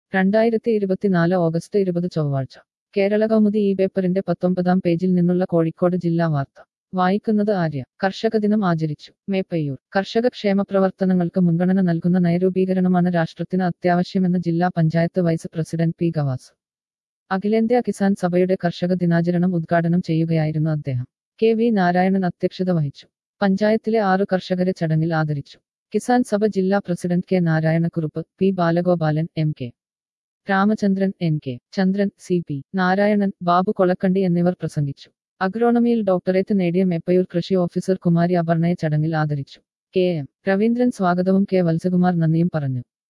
രണ്ടായിരത്തി ഇരുപത്തിനാല് ഓഗസ്റ്റ് ഇരുപത് ചൊവ്വാഴ്ച കേരള കൗമുദി ഈ പേപ്പറിന്റെ പത്തൊമ്പതാം പേജിൽ നിന്നുള്ള കോഴിക്കോട് ജില്ലാ വാർത്ത വായിക്കുന്നത് ആര്യ കർഷക ദിനം ആചരിച്ചു മേപ്പയ്യൂർ കർഷക ക്ഷേമ പ്രവർത്തനങ്ങൾക്ക് മുൻഗണന നൽകുന്ന നയരൂപീകരണമാണ് രാഷ്ട്രത്തിന് അത്യാവശ്യമെന്ന് ജില്ലാ panchayat vice president P Gavas അഖിലേന്ത്യാ കിസാൻ സഭയുടെ കർഷക ദിനാചരണം ഉദ്ഘാടനം ചെയ്യുകയായിരുന്നു അദ്ദേഹം കെ വി നാരായണൻ അധ്യക്ഷത വഹിച്ചു പഞ്ചായത്തിലെ ആറു കർഷകരെ ചടങ്ങിൽ ആദരിച്ചു കിസാൻ സഭ ജില്ലാ president K Narayanakurup P Balagopalan M K Ramachandran N K Chandran C P Narayanan Babu Kolakkandi എന്നിവർ പ്രസംഗിച്ചു അഗ്രോണമിയിൽ ഡോക്ടറേറ്റ് നേടിയ മെപ്പയൂർ കൃഷി ഓഫീസർ കുമാരി അപർണയെ ചടങ്ങിൽ ആദരിച്ചു കെ എം രവീന്ദ്രൻ സ്വാഗതവും കെ വത്സകുമാർ നന്ദിയും പറഞ്ഞു